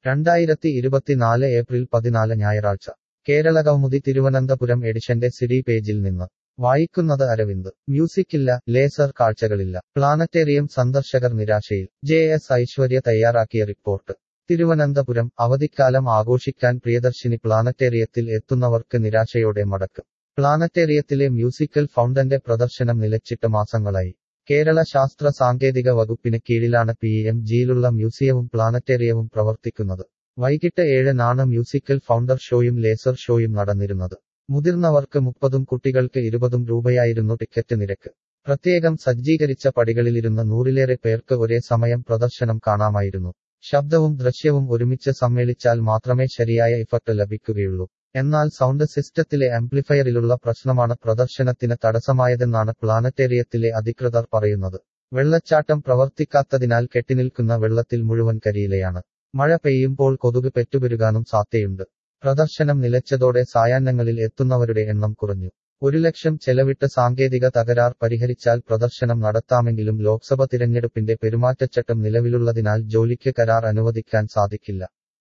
രണ്ടായിരത്തി ഇരുപത്തിനാല് ഏപ്രിൽ പതിനാല് ഞായറാഴ്ച കേരള കൗമുദി തിരുവനന്തപുരം എഡിഷന്റെ സിഡി പേജിൽ നിന്ന് വായിക്കുന്നത് അരവിന്ദ് മ്യൂസിക്കില്ല ലേസർ കാഴ്ചകളില്ല പ്ലാനറ്റേറിയം സന്ദർശകർ നിരാശയിൽ ജെ എസ് ഐശ്വര്യ തയ്യാറാക്കിയ റിപ്പോർട്ട് തിരുവനന്തപുരം അവധിക്കാലം ആഘോഷിക്കാൻ പ്രിയദർശിനി പ്ലാനറ്റേറിയത്തിൽ എത്തുന്നവർക്ക് നിരാശയോടെ മടക്കം പ്ലാനറ്റേറിയത്തിലെ മ്യൂസിക്കൽ ഫൗണ്ടന്റെ പ്രദർശനം നിലച്ചിട്ട് മാസങ്ങളായി കേരള ശാസ്ത്ര സാങ്കേതിക വകുപ്പിന് കീഴിലാണ് പി എം ജിയിലുള്ള മ്യൂസിയവും പ്ലാനറ്റേറിയവും പ്രവർത്തിക്കുന്നത് വൈകിട്ട് ഏഴിനാണ് മ്യൂസിക്കൽ ഫൗണ്ടർ ഷോയും ലേസർ ഷോയും നടന്നിരുന്നത് മുതിർന്നവർക്ക് മുപ്പതും കുട്ടികൾക്ക് ഇരുപതും രൂപയായിരുന്നു ടിക്കറ്റ് നിരക്ക് പ്രത്യേകം സജ്ജീകരിച്ച പടികളിലിരുന്ന് നൂറിലേറെ പേർക്ക് ഒരേ സമയം പ്രദർശനം കാണാമായിരുന്നു ശബ്ദവും ദൃശ്യവും ഒരുമിച്ച് സമ്മേളിച്ചാൽ മാത്രമേ ശരിയായ ഇഫക്റ്റ് ലഭിക്കുകയുള്ളൂ എന്നാൽ സൗണ്ട് സിസ്റ്റത്തിലെ ആംപ്ലിഫയറിലുള്ള പ്രശ്നമാണ് പ്രദർശനത്തിന് തടസ്സമായതെന്നാണ് പ്ലാനറ്റേറിയത്തിലെ അധികൃതർ പറയുന്നത് വെള്ളച്ചാട്ടം പ്രവർത്തിക്കാത്തതിനാൽ കെട്ടിനിൽക്കുന്ന വെള്ളത്തിൽ മുഴുവൻ കരിയിലയാണ് മഴ പെയ്യുമ്പോൾ കൊതുക് പെറ്റുപെരുകാനും സാധ്യതയുണ്ട് പ്രദർശനം നിലച്ചതോടെ സായാഹ്നങ്ങളിൽ എത്തുന്നവരുടെ എണ്ണം കുറഞ്ഞു ഒരു ലക്ഷം ചെലവിട്ട് സാങ്കേതിക തകരാർ പരിഹരിച്ചാൽ പ്രദർശനം നടത്താമെങ്കിലും ലോക്സഭ തിരഞ്ഞെടുപ്പിന്റെ പെരുമാറ്റച്ചട്ടം നിലവിലുള്ളതിനാൽ ജോലിക്ക് കരാർ അനുവദിക്കാൻ സാധിക്കില്ല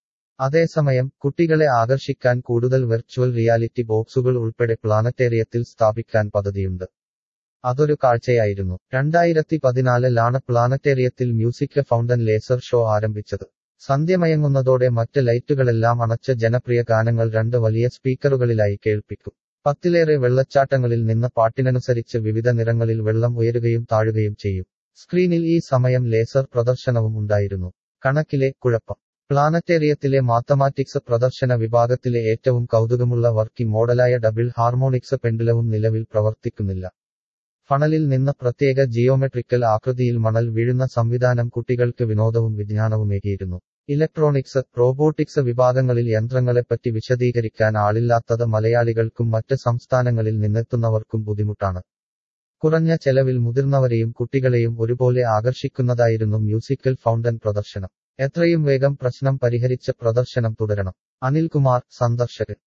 അതേസമയം കുട്ടികളെ ആകർഷിക്കാൻ കൂടുതൽ വെർച്വൽ റിയാലിറ്റി ബോക്സുകൾ ഉൾപ്പെടെ പ്ലാനറ്റേറിയത്തിൽ സ്ഥാപിക്കാൻ പദ്ധതിയുണ്ട് അതൊരു കാഴ്ചയായിരുന്നു രണ്ടായിരത്തി പതിനാലിലാണ് പ്ലാനറ്റേറിയത്തിൽ മ്യൂസിക് ഫൗണ്ടൻ ലേസർ ഷോ ആരംഭിച്ചത് സന്ധ്യമയങ്ങുന്നതോടെ മറ്റ് ലൈറ്റുകളെല്ലാം അണച്ച് ജനപ്രിയ ഗാനങ്ങൾ രണ്ട് വലിയ സ്പീക്കറുകളിലായി കേൾപ്പിക്കും പത്തിലേറെ വെള്ളച്ചാട്ടങ്ങളിൽ നിന്ന് പാട്ടിനനുസരിച്ച് വിവിധ നിറങ്ങളിൽ വെള്ളം ഉയരുകയും താഴുകയും ചെയ്യും സ്ക്രീനിൽ ഈ സമയം ലേസർ പ്രദർശനവും ഉണ്ടായിരുന്നു കണക്കിലെ കുഴപ്പം പ്ലാനറ്റേറിയത്തിലെ മാത്തമാറ്റിക്സ് പ്രദർശന വിഭാഗത്തിലെ ഏറ്റവും കൗതുകമുള്ള വർക്കി മോഡലായ ഡബിൾ ഹാർമോണിക്സ് പെൻഡുലവും നിലവിൽ പ്രവർത്തിക്കുന്നില്ല ഫണലിൽ നിന്ന് പ്രത്യേക ജിയോമെട്രിക്കൽ ആകൃതിയിൽ മണൽ വീഴുന്ന സംവിധാനം കുട്ടികൾക്ക് വിനോദവും വിജ്ഞാനവുമേകിയിരുന്നു ഇലക്ട്രോണിക്സ് റോബോട്ടിക്സ് വിഭാഗങ്ങളിൽ യന്ത്രങ്ങളെപ്പറ്റി വിശദീകരിക്കാൻ ആളില്ലാത്തത് മലയാളികൾക്കും മറ്റ് സംസ്ഥാനങ്ങളിൽ നിന്നെത്തുന്നവർക്കും ബുദ്ധിമുട്ടാണ് കുറഞ്ഞ ചെലവിൽ മുതിർന്നവരെയും കുട്ടികളെയും ഒരുപോലെ ആകർഷിക്കുന്നതായിരുന്നു മ്യൂസിക്കൽ ഫൗണ്ടൻ പ്രദർശനം എത്രയും വേഗം പ്രശ്നം പരിഹരിച്ച് പ്രദർശനം തുടരണം അനിൽകുമാർ സന്ദർശകൻ